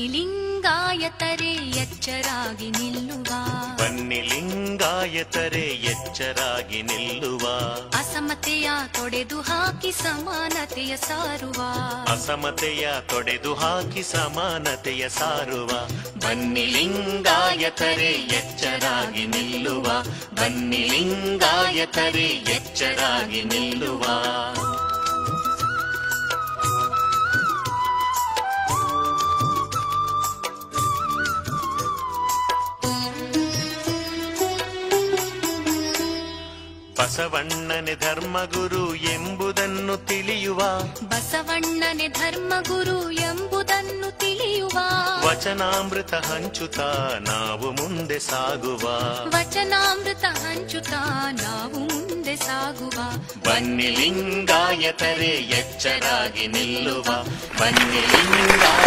ಬನ್ನಿ ಲಿಂಗಾಯತರೆ ಎಚ್ಚರಾಗಿ ನಿಲ್ಲುವ ಬನ್ನಿ ಲಿಂಗಾಯತರೆ ಎಚ್ಚರಾಗಿ ನಿಲ್ಲುವ ಅಸಮತೆಯ ತೊಡೆದು ಹಾಕಿ ಸಮಾನತೆಯ ಸಾರುವ ಅಸಮತೆಯ ತೊಡೆದು ಹಾಕಿ ಸಮಾನತೆಯ ಸಾರುವ ಬನ್ನಿ ಲಿಂಗಾಯತರೆ ಎಚ್ಚರಾಗಿ ನಿಲ್ಲುವ ಬನ್ನಿ ಲಿಂಗಾಯತರೆ ಎಚ್ಚರಾಗಿ ನಿಲ್ಲುವ ಬಸವಣ್ಣನೆ ಧರ್ಮಗುರು ಎಂಬುದನ್ನು ತಿಳಿಯುವ ಬಸವಣ್ಣನೆ ಧರ್ಮಗುರು ಎಂಬುದನ್ನು ತಿಳಿಯುವ ವಚನಾಮೃತ ಹಂಚುತ್ತಾ ನಾವು ಮುಂದೆ ಸಾಗುವ ವಚನಾಮೃತ ಹಂಚುತ್ತಾ ನಾವು ಮುಂದೆ ಸಾಗುವ ಬನ್ನಿ ಲಿಂಗಾಯತರೆ ಎಚ್ಚರಾಗಿ ನಿಲ್ಲುವ ಬನ್ನಿ ಲಿಂಗಾಯ